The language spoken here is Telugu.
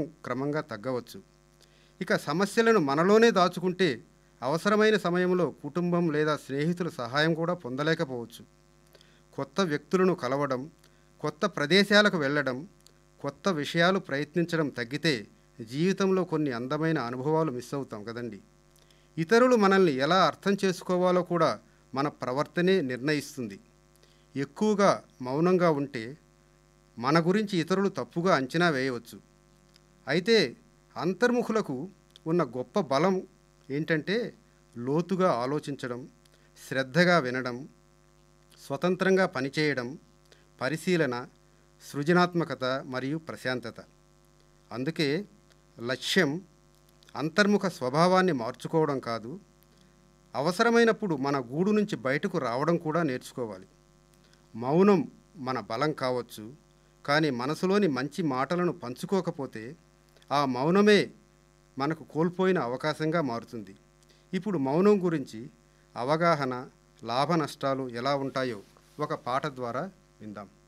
క్రమంగా తగ్గవచ్చు ఇక సమస్యలను మనలోనే దాచుకుంటే అవసరమైన సమయంలో కుటుంబం లేదా స్నేహితుల సహాయం కూడా పొందలేకపోవచ్చు కొత్త వ్యక్తులను కలవడం కొత్త ప్రదేశాలకు వెళ్ళడం కొత్త విషయాలు ప్రయత్నించడం తగ్గితే జీవితంలో కొన్ని అందమైన అనుభవాలు మిస్ అవుతాం కదండి ఇతరులు మనల్ని ఎలా అర్థం చేసుకోవాలో కూడా మన ప్రవర్తనే నిర్ణయిస్తుంది ఎక్కువగా మౌనంగా ఉంటే మన గురించి ఇతరులు తప్పుగా అంచనా వేయవచ్చు అయితే అంతర్ముఖులకు ఉన్న గొప్ప బలం ఏంటంటే లోతుగా ఆలోచించడం శ్రద్ధగా వినడం స్వతంత్రంగా పనిచేయడం పరిశీలన సృజనాత్మకత మరియు ప్రశాంతత అందుకే లక్ష్యం అంతర్ముఖ స్వభావాన్ని మార్చుకోవడం కాదు అవసరమైనప్పుడు మన గూడు నుంచి బయటకు రావడం కూడా నేర్చుకోవాలి మౌనం మన బలం కావచ్చు కానీ మనసులోని మంచి మాటలను పంచుకోకపోతే ఆ మౌనమే మనకు కోల్పోయిన అవకాశంగా మారుతుంది ఇప్పుడు మౌనం గురించి అవగాహన లాభ నష్టాలు ఎలా ఉంటాయో ఒక పాట ద్వారా విందాం